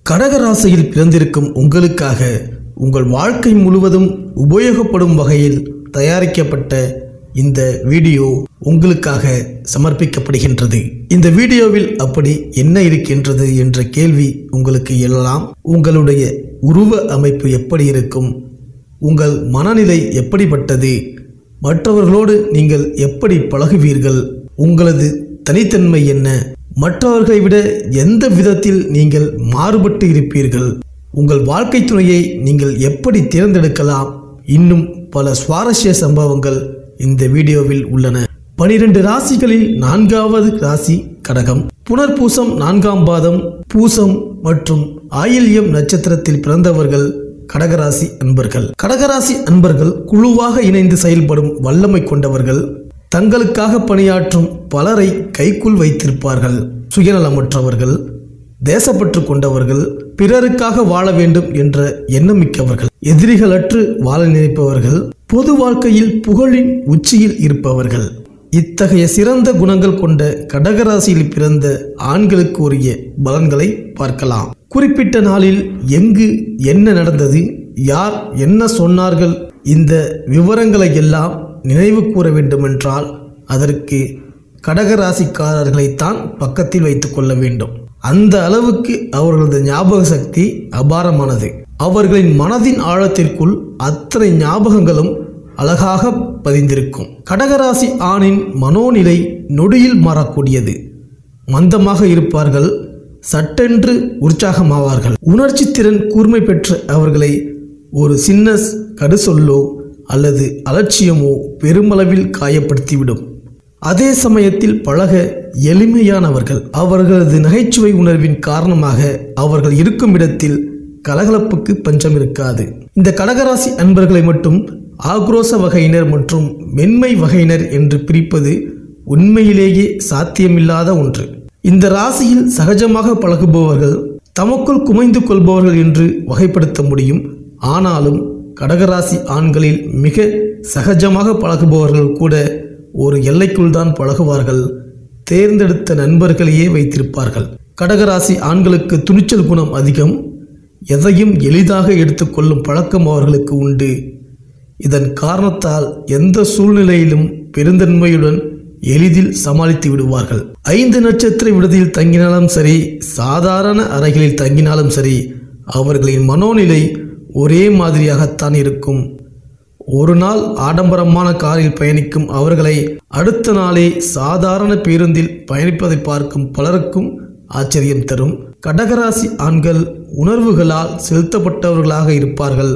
கடகராசியில் பிறந்திருக்கும் உங்களுக்காக உங்கள் வாழ்க்கை முழுவதும் உபயோகப்படும் வகையில் தயாரிக்கப்பட்ட இந்த வீடியோ உங்களுக்காக சமர்ப்பிக்கப்படுகின்றது இந்த வீடியோவில் அப்படி என்ன இருக்கின்றது என்ற கேள்வி உங்களுக்கு எழலாம் உங்களுடைய உருவ அமைப்பு எப்படி இருக்கும் உங்கள் மனநிலை எப்படிப்பட்டது மற்றவர்களோடு நீங்கள் எப்படி பழகுவீர்கள் உங்களது தனித்தன்மை என்ன மற்றவர்களை விட எந்த விதத்தில் நீங்கள் மாறுபட்டு இருப்பீர்கள் உங்கள் வாழ்க்கை துணையை நீங்கள் எப்படி தேர்ந்தெடுக்கலாம் இன்னும் பல சுவாரஸ்ய சம்பவங்கள் இந்த வீடியோவில் உள்ளன பனிரெண்டு ராசிகளில் நான்காவது ராசி கடகம் புனர்பூசம் நான்காம் பாதம் பூசம் மற்றும் ஆயில்யம் நட்சத்திரத்தில் பிறந்தவர்கள் கடகராசி அன்பர்கள் கடகராசி அன்பர்கள் குழுவாக இணைந்து செயல்படும் வல்லமை கொண்டவர்கள் தங்களுக்காக பணியாற்றும் பலரை கைக்குள் வைத்திருப்பார்கள் சுயநலமற்றவர்கள் தேசப்பற்று கொண்டவர்கள் பிறருக்காக வாழ வேண்டும் என்ற எண்ணமிக்கவர்கள் எதிரிகளற்று வாழ நினைப்பவர்கள் பொது வாழ்க்கையில் புகழின் உச்சியில் இருப்பவர்கள் இத்தகைய சிறந்த குணங்கள் கொண்ட கடகராசியில் பிறந்த ஆண்களுக்கு உரிய பலன்களை பார்க்கலாம் குறிப்பிட்ட நாளில் எங்கு என்ன நடந்தது யார் என்ன சொன்னார்கள் இந்த விவரங்களை எல்லாம் நினைவு கூற வேண்டுமென்றால் அதற்கு கடகராசிக்காரர்களைத்தான் பக்கத்தில் வைத்துக் கொள்ள வேண்டும் அந்த அளவுக்கு அவர்களது ஞாபக சக்தி அபாரமானது அவர்களின் மனதின் ஆழத்திற்குள் அத்தனை ஞாபகங்களும் அழகாக பதிந்திருக்கும் கடகராசி ஆணின் மனோநிலை நொடியில் மாறக்கூடியது மந்தமாக இருப்பார்கள் சட்டென்று உற்சாகமாவார்கள் உணர்ச்சி திறன் கூர்மை பெற்ற அவர்களை ஒரு சின்ன கடுசொல்லோ அல்லது அலட்சியமோ பெருமளவில் காயப்படுத்திவிடும் அதே சமயத்தில் பழக எளிமையானவர்கள் அவர்களது நகைச்சுவை உணர்வின் காரணமாக அவர்கள் இருக்கும் இடத்தில் கலகலப்புக்கு பஞ்சம் இருக்காது இந்த கடகராசி அன்பர்களை மட்டும் ஆக்ரோச வகையினர் மற்றும் மென்மை வகையினர் என்று பிரிப்பது உண்மையிலேயே சாத்தியமில்லாத ஒன்று இந்த ராசியில் சகஜமாக பழகுபவர்கள் தமக்குள் குமைந்து கொள்பவர்கள் என்று வகைப்படுத்த முடியும் ஆனாலும் கடகராசி ஆண்களில் மிக சகஜமாக பழகுபவர்கள் கூட ஒரு எல்லைக்குள் தான் பழகுவார்கள் தேர்ந்தெடுத்த நண்பர்களையே வைத்திருப்பார்கள் கடகராசி ஆண்களுக்கு துணிச்சல் குணம் அதிகம் எதையும் எளிதாக எடுத்துக்கொள்ளும் பழக்கம் அவர்களுக்கு உண்டு இதன் காரணத்தால் எந்த சூழ்நிலையிலும் பெருந்தன்மையுடன் எளிதில் சமாளித்து விடுவார்கள் ஐந்து நட்சத்திர விடுதியில் தங்கினாலும் சரி சாதாரண அறைகளில் தங்கினாலும் சரி அவர்களின் மனோநிலை ஒரே மாதிரியாகத்தான் இருக்கும் ஒரு நாள் ஆடம்பரமான காரில் பயணிக்கும் அவர்களை அடுத்த நாளே சாதாரண பேருந்தில் பயணிப்பதை பார்க்கும் பலருக்கும் ஆச்சரியம் தரும் கடகராசி ஆண்கள் உணர்வுகளால் செலுத்தப்பட்டவர்களாக இருப்பார்கள்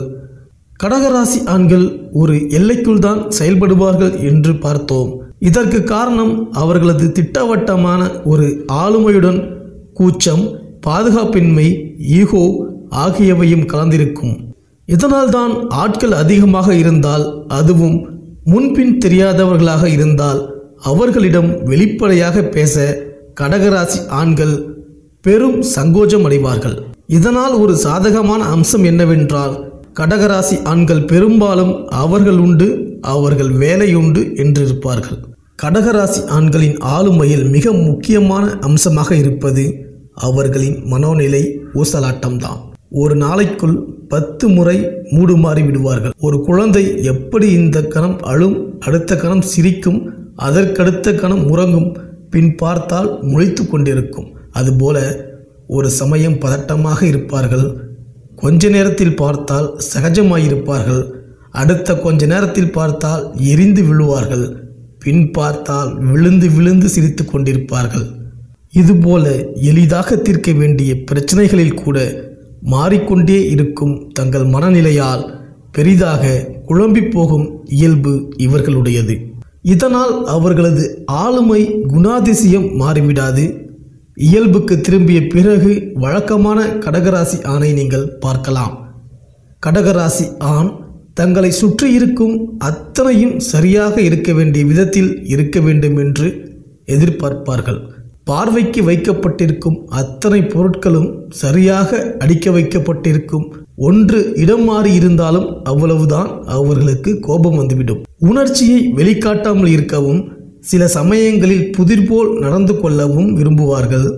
கடகராசி ஆண்கள் ஒரு எல்லைக்குள் தான் செயல்படுவார்கள் என்று பார்த்தோம் இதற்கு காரணம் அவர்களது திட்டவட்டமான ஒரு ஆளுமையுடன் கூச்சம் பாதுகாப்பின்மை ஈகோ ஆகியவையும் கலந்திருக்கும் இதனால்தான் ஆட்கள் அதிகமாக இருந்தால் அதுவும் முன்பின் தெரியாதவர்களாக இருந்தால் அவர்களிடம் வெளிப்படையாக பேச கடகராசி ஆண்கள் பெரும் சங்கோஜம் அடைவார்கள் இதனால் ஒரு சாதகமான அம்சம் என்னவென்றால் கடகராசி ஆண்கள் பெரும்பாலும் அவர்கள் உண்டு அவர்கள் வேலையுண்டு என்றிருப்பார்கள் கடகராசி ஆண்களின் ஆளுமையில் மிக முக்கியமான அம்சமாக இருப்பது அவர்களின் மனோநிலை ஊசலாட்டம்தான் ஒரு நாளைக்குள் பத்து முறை மூடுமாறி விடுவார்கள் ஒரு குழந்தை எப்படி இந்த கணம் அழும் அடுத்த கணம் சிரிக்கும் அதற்கடுத்த கணம் உறங்கும் பின் பார்த்தால் முழித்து கொண்டிருக்கும் அதுபோல ஒரு சமயம் பதட்டமாக இருப்பார்கள் கொஞ்ச நேரத்தில் பார்த்தால் சகஜமாயிருப்பார்கள் அடுத்த கொஞ்ச நேரத்தில் பார்த்தால் எரிந்து விழுவார்கள் பின் பார்த்தால் விழுந்து விழுந்து சிரித்து கொண்டிருப்பார்கள் இதுபோல எளிதாக தீர்க்க வேண்டிய பிரச்சனைகளில் கூட மாறிக்கொண்டே இருக்கும் தங்கள் மனநிலையால் பெரிதாக குழம்பி போகும் இயல்பு இவர்களுடையது இதனால் அவர்களது ஆளுமை குணாதிசயம் மாறிவிடாது இயல்புக்கு திரும்பிய பிறகு வழக்கமான கடகராசி ஆணை நீங்கள் பார்க்கலாம் கடகராசி ஆண் தங்களை சுற்றி இருக்கும் அத்தனையும் சரியாக இருக்க வேண்டிய விதத்தில் இருக்க வேண்டும் என்று எதிர்பார்ப்பார்கள் பார்வைக்கு வைக்கப்பட்டிருக்கும் அத்தனை பொருட்களும் சரியாக அடிக்க வைக்கப்பட்டிருக்கும் ஒன்று இடம் மாறி இருந்தாலும் அவ்வளவுதான் அவர்களுக்கு கோபம் வந்துவிடும் உணர்ச்சியை வெளிக்காட்டாமல் இருக்கவும் சில சமயங்களில் புதிர் போல் நடந்து கொள்ளவும் விரும்புவார்கள்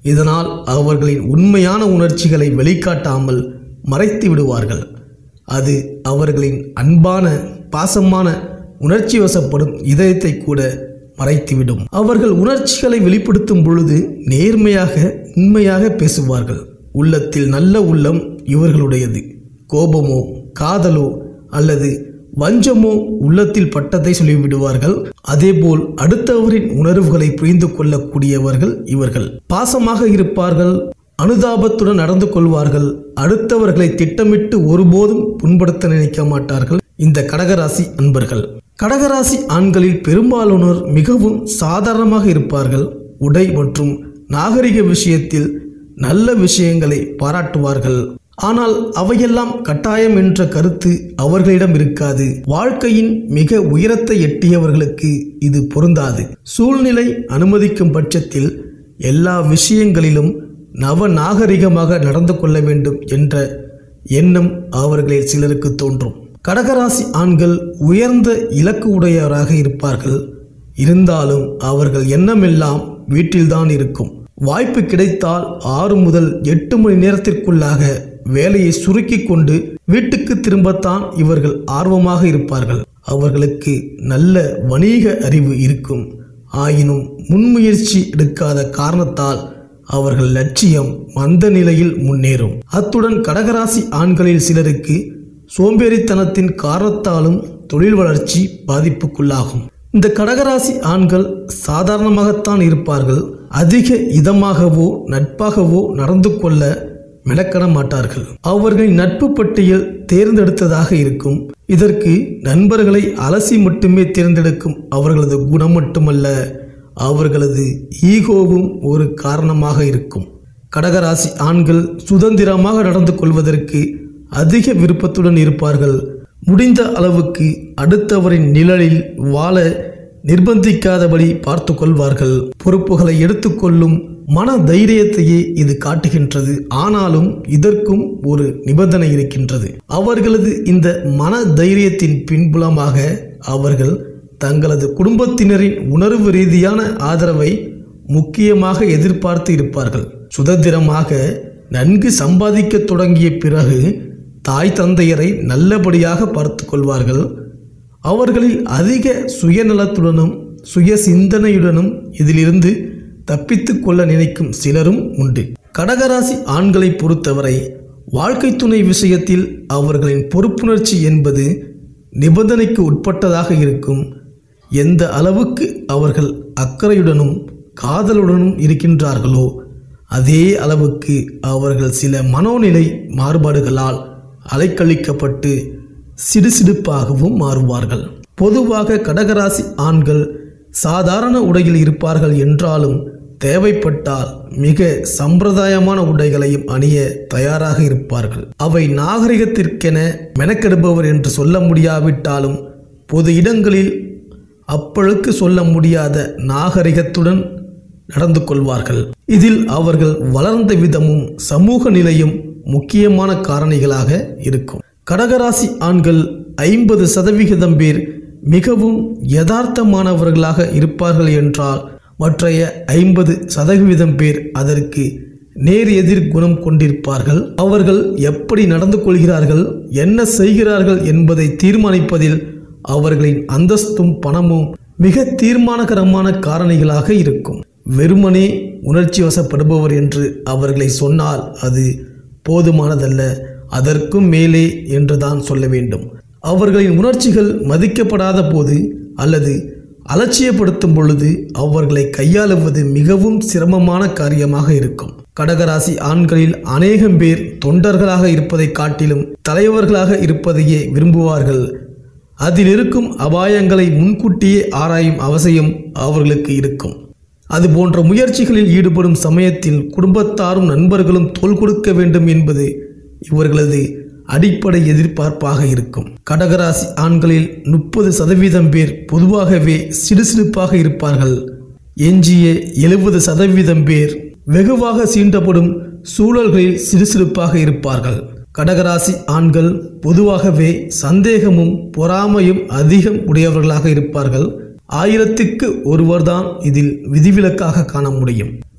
இதனால் அவர்களின் உண்மையான உணர்ச்சிகளை வெளிக்காட்டாமல் மறைத்து விடுவார்கள் அது அவர்களின் அன்பான பாசமான உணர்ச்சி வசப்படும் இதயத்தை கூட மறைத்துவிடும் அவர்கள் உணர்ச்சிகளை வெளிப்படுத்தும் பொழுது நேர்மையாக உண்மையாக பேசுவார்கள் உள்ளத்தில் நல்ல உள்ளம் இவர்களுடையது கோபமோ காதலோ அல்லது வஞ்சமோ உள்ளத்தில் பட்டதை சொல்லிவிடுவார்கள் அதேபோல் அடுத்தவரின் உணர்வுகளை புரிந்து கொள்ளக்கூடியவர்கள் இவர்கள் பாசமாக இருப்பார்கள் அனுதாபத்துடன் நடந்து கொள்வார்கள் அடுத்தவர்களை திட்டமிட்டு ஒருபோதும் புண்படுத்த நினைக்க மாட்டார்கள் இந்த கடகராசி அன்பர்கள் கடகராசி ஆண்களில் பெரும்பாலானோர் மிகவும் சாதாரணமாக இருப்பார்கள் உடை மற்றும் நாகரிக விஷயத்தில் நல்ல விஷயங்களை பாராட்டுவார்கள் ஆனால் அவையெல்லாம் கட்டாயம் என்ற கருத்து அவர்களிடம் இருக்காது வாழ்க்கையின் மிக உயரத்தை எட்டியவர்களுக்கு இது பொருந்தாது சூழ்நிலை அனுமதிக்கும் பட்சத்தில் எல்லா விஷயங்களிலும் நவ நாகரிகமாக நடந்து கொள்ள வேண்டும் என்ற எண்ணம் அவர்களில் சிலருக்கு தோன்றும் கடகராசி ஆண்கள் உயர்ந்த இலக்கு உடையவராக இருப்பார்கள் இருந்தாலும் அவர்கள் எண்ணமெல்லாம் வீட்டில்தான் இருக்கும் வாய்ப்பு கிடைத்தால் ஆறு முதல் எட்டு மணி நேரத்திற்குள்ளாக வேலையை சுருக்கி கொண்டு வீட்டுக்கு திரும்பத்தான் இவர்கள் ஆர்வமாக இருப்பார்கள் அவர்களுக்கு நல்ல வணிக அறிவு இருக்கும் ஆயினும் முன்முயற்சி எடுக்காத காரணத்தால் அவர்கள் லட்சியம் மந்த நிலையில் முன்னேறும் அத்துடன் கடகராசி ஆண்களில் சிலருக்கு சோம்பேறித்தனத்தின் காரணத்தாலும் தொழில் வளர்ச்சி பாதிப்புக்குள்ளாகும் இந்த கடகராசி ஆண்கள் சாதாரணமாகத்தான் இருப்பார்கள் அதிக இதமாகவோ நட்பாகவோ நடந்து கொள்ள மெனக்கட மாட்டார்கள் அவர்களின் நட்பு பட்டியல் தேர்ந்தெடுத்ததாக இருக்கும் இதற்கு நண்பர்களை அலசி மட்டுமே தேர்ந்தெடுக்கும் அவர்களது குணம் மட்டுமல்ல அவர்களது ஈகோவும் ஒரு காரணமாக இருக்கும் கடகராசி ஆண்கள் சுதந்திரமாக நடந்து கொள்வதற்கு அதிக விருப்பத்துடன் இருப்பார்கள் முடிந்த அளவுக்கு அடுத்தவரின் நிழலில் வாழ நிர்பந்திக்காதபடி பார்த்து கொள்வார்கள் பொறுப்புகளை எடுத்துக்கொள்ளும் மன தைரியத்தையே இது காட்டுகின்றது ஆனாலும் இதற்கும் ஒரு நிபந்தனை இருக்கின்றது அவர்களது இந்த மன தைரியத்தின் பின்புலமாக அவர்கள் தங்களது குடும்பத்தினரின் உணர்வு ரீதியான ஆதரவை முக்கியமாக எதிர்பார்த்து இருப்பார்கள் சுதந்திரமாக நன்கு சம்பாதிக்க தொடங்கிய பிறகு தாய் தந்தையரை நல்லபடியாக பார்த்து கொள்வார்கள் அவர்களில் அதிக சுயநலத்துடனும் சுய சிந்தனையுடனும் இதிலிருந்து தப்பித்து கொள்ள நினைக்கும் சிலரும் உண்டு கடகராசி ஆண்களை பொறுத்தவரை வாழ்க்கை துணை விஷயத்தில் அவர்களின் பொறுப்புணர்ச்சி என்பது நிபந்தனைக்கு உட்பட்டதாக இருக்கும் எந்த அளவுக்கு அவர்கள் அக்கறையுடனும் காதலுடனும் இருக்கின்றார்களோ அதே அளவுக்கு அவர்கள் சில மனோநிலை மாறுபாடுகளால் அலைக்கழிக்கப்பட்டு சிடுசிடுப்பாகவும் மாறுவார்கள் பொதுவாக கடகராசி ஆண்கள் சாதாரண உடையில் இருப்பார்கள் என்றாலும் தேவைப்பட்டால் மிக சம்பிரதாயமான உடைகளையும் அணிய தயாராக இருப்பார்கள் அவை நாகரிகத்திற்கென மெனக்கெடுப்பவர் என்று சொல்ல முடியாவிட்டாலும் பொது இடங்களில் அப்பழுக்கு சொல்ல முடியாத நாகரிகத்துடன் நடந்து கொள்வார்கள் இதில் அவர்கள் வளர்ந்த விதமும் சமூக நிலையும் முக்கியமான காரணிகளாக இருக்கும் கடகராசி ஆண்கள் ஐம்பது சதவிகிதம் பேர் மிகவும் யதார்த்தமானவர்களாக இருப்பார்கள் என்றால் மற்றைய ஐம்பது சதவிகிதம் பேர் அதற்கு நேர் எதிர் குணம் கொண்டிருப்பார்கள் அவர்கள் எப்படி நடந்து கொள்கிறார்கள் என்ன செய்கிறார்கள் என்பதை தீர்மானிப்பதில் அவர்களின் அந்தஸ்தும் பணமும் மிக தீர்மானகரமான காரணிகளாக இருக்கும் வெறுமனே உணர்ச்சி வசப்படுபவர் என்று அவர்களை சொன்னால் அது போதுமானதல்ல அதற்கும் மேலே என்றுதான் சொல்ல வேண்டும் அவர்களின் உணர்ச்சிகள் மதிக்கப்படாத போது அல்லது அலட்சியப்படுத்தும் பொழுது அவர்களை கையாளுவது மிகவும் சிரமமான காரியமாக இருக்கும் கடகராசி ஆண்களில் அநேகம் பேர் தொண்டர்களாக இருப்பதை காட்டிலும் தலைவர்களாக இருப்பதையே விரும்புவார்கள் அதில் இருக்கும் அபாயங்களை முன்கூட்டியே ஆராயும் அவசியம் அவர்களுக்கு இருக்கும் அது போன்ற முயற்சிகளில் ஈடுபடும் சமயத்தில் குடும்பத்தாரும் நண்பர்களும் தோள் கொடுக்க வேண்டும் என்பது இவர்களது அடிப்படை எதிர்பார்ப்பாக இருக்கும் கடகராசி ஆண்களில் முப்பது சதவீதம் பேர் பொதுவாகவே சிடுசிடுப்பாக இருப்பார்கள் எஞ்சிய எழுபது சதவீதம் பேர் வெகுவாக சீண்டப்படும் சூழல்களில் சிடுசிடுப்பாக இருப்பார்கள் கடகராசி ஆண்கள் பொதுவாகவே சந்தேகமும் பொறாமையும் அதிகம் உடையவர்களாக இருப்பார்கள் ஆயிரத்துக்கு ஒருவர்தான் இதில் விதிவிலக்காக காண முடியும்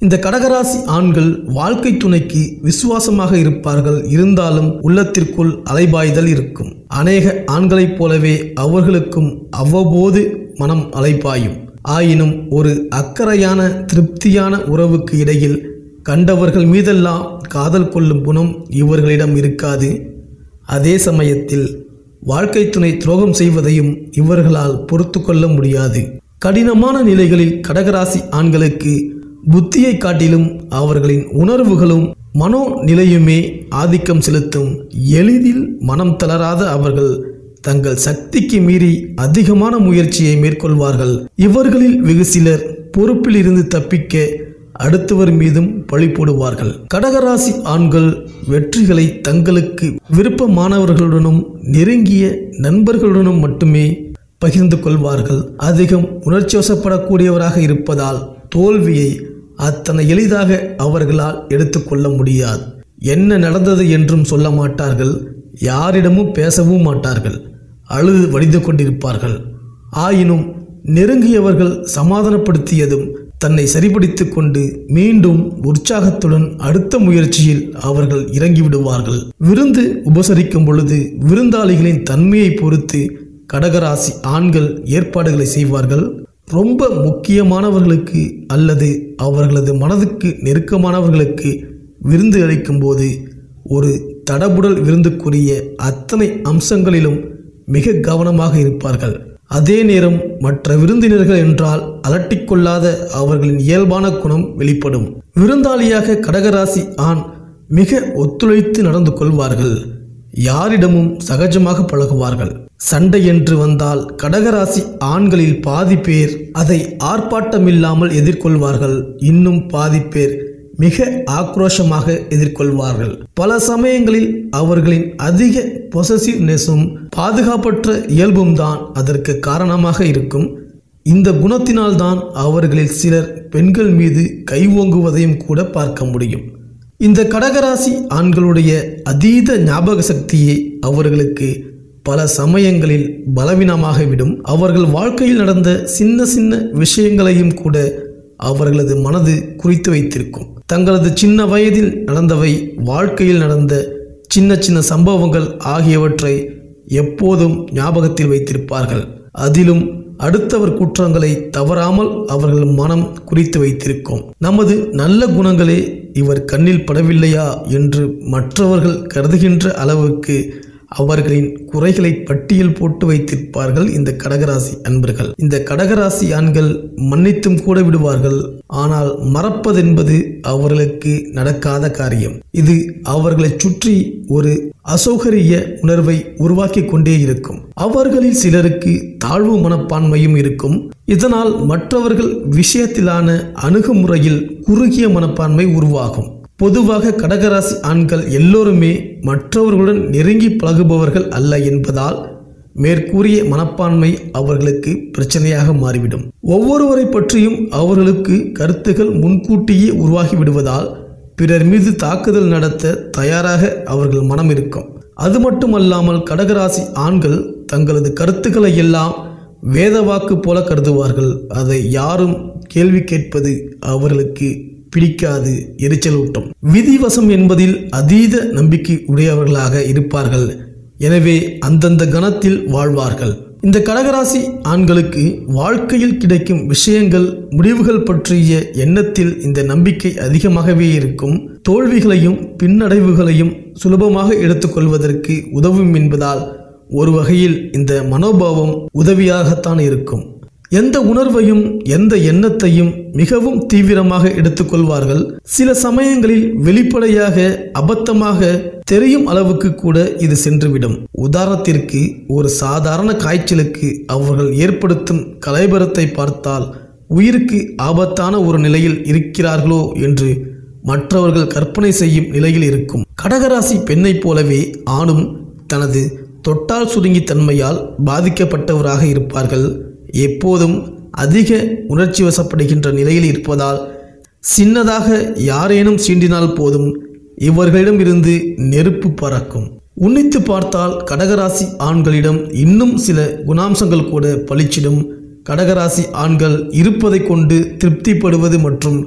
இந்த கடகராசி ஆண்கள் வாழ்க்கை துணைக்கு விசுவாசமாக இருப்பார்கள் இருந்தாலும் உள்ளத்திற்குள் அலைபாய்தல் இருக்கும் அநேக ஆண்களைப் போலவே அவர்களுக்கும் அவ்வப்போது மனம் அலைபாயும் ஆயினும் ஒரு அக்கறையான திருப்தியான உறவுக்கு இடையில் கண்டவர்கள் மீதெல்லாம் காதல் கொள்ளும் குணம் இவர்களிடம் இருக்காது அதே சமயத்தில் வாழ்க்கை துணை துரோகம் செய்வதையும் இவர்களால் பொறுத்து கொள்ள முடியாது கடினமான நிலைகளில் கடகராசி ஆண்களுக்கு புத்தியை காட்டிலும் அவர்களின் உணர்வுகளும் மனோ நிலையுமே ஆதிக்கம் செலுத்தும் எளிதில் மனம் தளராத அவர்கள் தங்கள் சக்திக்கு மீறி அதிகமான முயற்சியை மேற்கொள்வார்கள் இவர்களில் வெகு சிலர் பொறுப்பில் இருந்து தப்பிக்க அடுத்தவர் மீதும் பழி போடுவார்கள் கடகராசி ஆண்கள் வெற்றிகளை தங்களுக்கு விருப்பமானவர்களுடனும் நெருங்கிய நண்பர்களுடனும் மட்டுமே பகிர்ந்து கொள்வார்கள் அதிகம் உணர்ச்சிவசப்படக்கூடியவராக இருப்பதால் தோல்வியை அத்தனை எளிதாக அவர்களால் எடுத்துக்கொள்ள முடியாது என்ன நடந்தது என்றும் சொல்ல மாட்டார்கள் யாரிடமும் பேசவும் மாட்டார்கள் அழுது வடிந்து கொண்டிருப்பார்கள் ஆயினும் நெருங்கியவர்கள் சமாதானப்படுத்தியதும் தன்னை சரிப்படுத்திக் கொண்டு மீண்டும் உற்சாகத்துடன் அடுத்த முயற்சியில் அவர்கள் இறங்கிவிடுவார்கள் விருந்து உபசரிக்கும் பொழுது விருந்தாளிகளின் தன்மையை பொறுத்து கடகராசி ஆண்கள் ஏற்பாடுகளை செய்வார்கள் ரொம்ப முக்கியமானவர்களுக்கு அல்லது அவர்களது மனதுக்கு நெருக்கமானவர்களுக்கு விருந்து அளிக்கும்போது ஒரு தடபுடல் விருந்துக்குரிய அத்தனை அம்சங்களிலும் மிக கவனமாக இருப்பார்கள் அதே நேரம் மற்ற விருந்தினர்கள் என்றால் அலட்டிக்கொள்ளாத அவர்களின் இயல்பான குணம் வெளிப்படும் விருந்தாளியாக கடகராசி ஆண் மிக ஒத்துழைத்து நடந்து கொள்வார்கள் யாரிடமும் சகஜமாக பழகுவார்கள் சண்டை என்று வந்தால் கடகராசி ஆண்களில் பாதி பேர் அதை ஆர்ப்பாட்டமில்லாமல் எதிர்கொள்வார்கள் இன்னும் பாதி பேர் மிக ஆக்ரோஷமாக எதிர்கொள்வார்கள் பல சமயங்களில் அவர்களின் அதிக பொசசிவ்னஸும் பாதுகாப்பற்ற இயல்பும் தான் அதற்கு காரணமாக இருக்கும் இந்த குணத்தினால்தான் அவர்களில் சிலர் பெண்கள் மீது கை ஓங்குவதையும் கூட பார்க்க முடியும் இந்த கடகராசி ஆண்களுடைய அதீத ஞாபக சக்தியை அவர்களுக்கு பல சமயங்களில் பலவீனமாக விடும் அவர்கள் வாழ்க்கையில் நடந்த சின்ன சின்ன விஷயங்களையும் கூட அவர்களது மனது குறித்து வைத்திருக்கும் தங்களது சின்ன வயதில் நடந்தவை வாழ்க்கையில் நடந்த சின்ன சின்ன சம்பவங்கள் ஆகியவற்றை எப்போதும் ஞாபகத்தில் வைத்திருப்பார்கள் அதிலும் அடுத்தவர் குற்றங்களை தவறாமல் அவர்கள் மனம் குறித்து வைத்திருக்கும் நமது நல்ல குணங்களே இவர் கண்ணில் படவில்லையா என்று மற்றவர்கள் கருதுகின்ற அளவுக்கு அவர்களின் குறைகளை பட்டியல் போட்டு வைத்திருப்பார்கள் இந்த கடகராசி அன்பர்கள் இந்த கடகராசி ஆண்கள் மன்னித்தும் கூட விடுவார்கள் ஆனால் மறப்பதென்பது அவர்களுக்கு நடக்காத காரியம் இது அவர்களை சுற்றி ஒரு அசௌகரிய உணர்வை உருவாக்கி கொண்டே இருக்கும் அவர்களில் சிலருக்கு தாழ்வு மனப்பான்மையும் இருக்கும் இதனால் மற்றவர்கள் விஷயத்திலான அணுகுமுறையில் குறுகிய மனப்பான்மை உருவாகும் பொதுவாக கடகராசி ஆண்கள் எல்லோருமே மற்றவர்களுடன் நெருங்கி பழகுபவர்கள் அல்ல என்பதால் மேற்கூறிய மனப்பான்மை அவர்களுக்கு பிரச்சனையாக மாறிவிடும் ஒவ்வொருவரை பற்றியும் அவர்களுக்கு கருத்துகள் முன்கூட்டியே உருவாகி விடுவதால் பிறர் மீது தாக்குதல் நடத்த தயாராக அவர்கள் மனம் இருக்கும் அது மட்டுமல்லாமல் கடகராசி ஆண்கள் தங்களது கருத்துக்களை எல்லாம் வேதவாக்கு போல கருதுவார்கள் அதை யாரும் கேள்வி கேட்பது அவர்களுக்கு பிடிக்காது எரிச்சலூட்டும் விதிவசம் என்பதில் அதீத நம்பிக்கை உடையவர்களாக இருப்பார்கள் எனவே அந்தந்த கணத்தில் வாழ்வார்கள் இந்த கடகராசி ஆண்களுக்கு வாழ்க்கையில் கிடைக்கும் விஷயங்கள் முடிவுகள் பற்றிய எண்ணத்தில் இந்த நம்பிக்கை அதிகமாகவே இருக்கும் தோல்விகளையும் பின்னடைவுகளையும் சுலபமாக எடுத்துக்கொள்வதற்கு உதவும் என்பதால் ஒரு வகையில் இந்த மனோபாவம் உதவியாகத்தான் இருக்கும் எந்த உணர்வையும் எந்த எண்ணத்தையும் மிகவும் தீவிரமாக எடுத்துக்கொள்வார்கள் சில சமயங்களில் வெளிப்படையாக அபத்தமாக தெரியும் அளவுக்கு கூட இது சென்றுவிடும் உதாரணத்திற்கு ஒரு சாதாரண காய்ச்சலுக்கு அவர்கள் ஏற்படுத்தும் கலைபரத்தை பார்த்தால் உயிருக்கு ஆபத்தான ஒரு நிலையில் இருக்கிறார்களோ என்று மற்றவர்கள் கற்பனை செய்யும் நிலையில் இருக்கும் கடகராசி பெண்ணைப் போலவே ஆணும் தனது தொட்டால் சுருங்கி தன்மையால் பாதிக்கப்பட்டவராக இருப்பார்கள் எப்போதும் அதிக உணர்ச்சி வசப்படுகின்ற நிலையில் இருப்பதால் சின்னதாக யாரேனும் சீண்டினால் போதும் இவர்களிடம் இருந்து நெருப்பு பறக்கும் உன்னித்து பார்த்தால் கடகராசி ஆண்களிடம் இன்னும் சில குணாம்சங்கள் கூட பளிச்சிடும் கடகராசி ஆண்கள் இருப்பதை கொண்டு திருப்திப்படுவது மற்றும்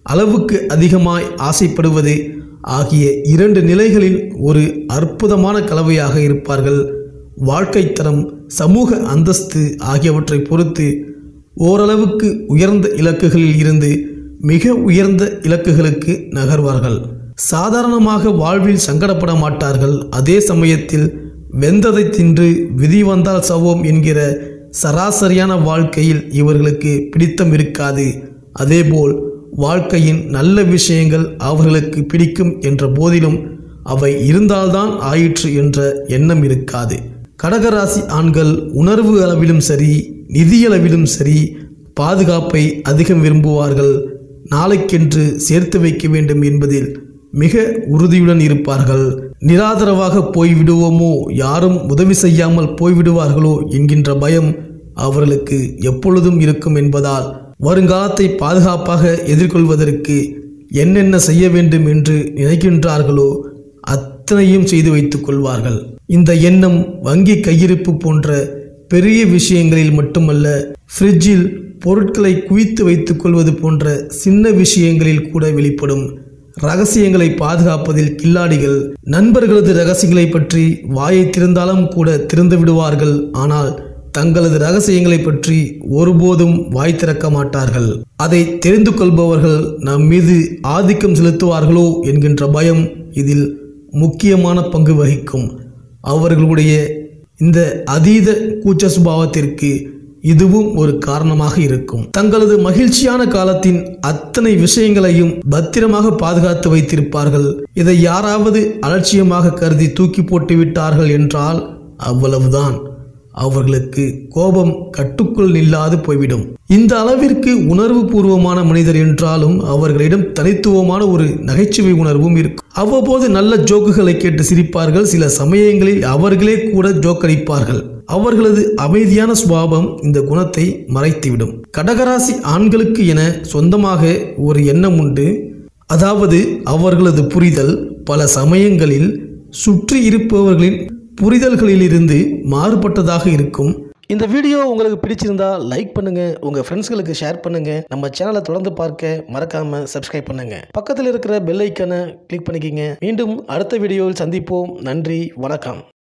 அளவுக்கு அதிகமாய் ஆசைப்படுவது ஆகிய இரண்டு நிலைகளில் ஒரு அற்புதமான கலவையாக இருப்பார்கள் வாழ்க்கை தரம் சமூக அந்தஸ்து ஆகியவற்றை பொறுத்து ஓரளவுக்கு உயர்ந்த இலக்குகளில் இருந்து மிக உயர்ந்த இலக்குகளுக்கு நகர்வார்கள் சாதாரணமாக வாழ்வில் சங்கடப்பட மாட்டார்கள் அதே சமயத்தில் வெந்ததை தின்று விதி வந்தால் சவோம் என்கிற சராசரியான வாழ்க்கையில் இவர்களுக்கு பிடித்தம் இருக்காது அதேபோல் வாழ்க்கையின் நல்ல விஷயங்கள் அவர்களுக்கு பிடிக்கும் என்ற போதிலும் அவை இருந்தால்தான் ஆயிற்று என்ற எண்ணம் இருக்காது கடகராசி ஆண்கள் உணர்வு அளவிலும் சரி நிதியளவிலும் சரி பாதுகாப்பை அதிகம் விரும்புவார்கள் நாளைக்கென்று சேர்த்து வைக்க வேண்டும் என்பதில் மிக உறுதியுடன் இருப்பார்கள் நிராதரவாக போய்விடுவோமோ யாரும் உதவி செய்யாமல் போய்விடுவார்களோ என்கின்ற பயம் அவர்களுக்கு எப்பொழுதும் இருக்கும் என்பதால் வருங்காலத்தை பாதுகாப்பாக எதிர்கொள்வதற்கு என்னென்ன செய்ய வேண்டும் என்று நினைக்கின்றார்களோ அத்தனையும் செய்து வைத்துக் கொள்வார்கள் இந்த எண்ணம் வங்கி கையிருப்பு போன்ற பெரிய விஷயங்களில் மட்டுமல்ல ஃப்ரிட்ஜில் பொருட்களை குவித்து வைத்துக் கொள்வது போன்ற சின்ன விஷயங்களில் கூட வெளிப்படும் ரகசியங்களை பாதுகாப்பதில் கில்லாடிகள் நண்பர்களது ரகசியங்களை பற்றி வாயை திறந்தாலும் கூட திறந்து விடுவார்கள் ஆனால் தங்களது ரகசியங்களை பற்றி ஒருபோதும் வாய் திறக்க மாட்டார்கள் அதை தெரிந்து கொள்பவர்கள் நம் மீது ஆதிக்கம் செலுத்துவார்களோ என்கின்ற பயம் இதில் முக்கியமான பங்கு வகிக்கும் அவர்களுடைய இந்த அதீத கூச்ச சுபாவத்திற்கு இதுவும் ஒரு காரணமாக இருக்கும் தங்களது மகிழ்ச்சியான காலத்தின் அத்தனை விஷயங்களையும் பத்திரமாக பாதுகாத்து வைத்திருப்பார்கள் இதை யாராவது அலட்சியமாக கருதி தூக்கி போட்டு விட்டார்கள் என்றால் அவ்வளவுதான் அவர்களுக்கு கோபம் கட்டுக்குள் நில்லாது போய்விடும் இந்த அளவிற்கு உணர்வு பூர்வமான மனிதர் என்றாலும் அவர்களிடம் தனித்துவமான ஒரு நகைச்சுவை உணர்வும் இருக்கும் அவ்வப்போது நல்ல ஜோக்குகளை கேட்டு சிரிப்பார்கள் சில சமயங்களில் அவர்களே கூட ஜோக்கடிப்பார்கள் அவர்களது அமைதியான சுபாவம் இந்த குணத்தை மறைத்துவிடும் கடகராசி ஆண்களுக்கு என சொந்தமாக ஒரு எண்ணம் உண்டு அதாவது அவர்களது புரிதல் பல சமயங்களில் சுற்றி இருப்பவர்களின் புரிதல்களிலிருந்து மாறுபட்டதாக இருக்கும் இந்த வீடியோ உங்களுக்கு பிடிச்சிருந்தா லைக் பண்ணுங்க உங்க ஃப்ரெண்ட்ஸ்களுக்கு ஷேர் பண்ணுங்க நம்ம சேனலை தொடர்ந்து பார்க்க மறக்காம சப்ஸ்கிரைப் பண்ணுங்க பக்கத்தில் இருக்கிற பெல் ஐக்கனை கிளிக் பண்ணிக்கிங்க மீண்டும் அடுத்த வீடியோவில் சந்திப்போம் நன்றி வணக்கம்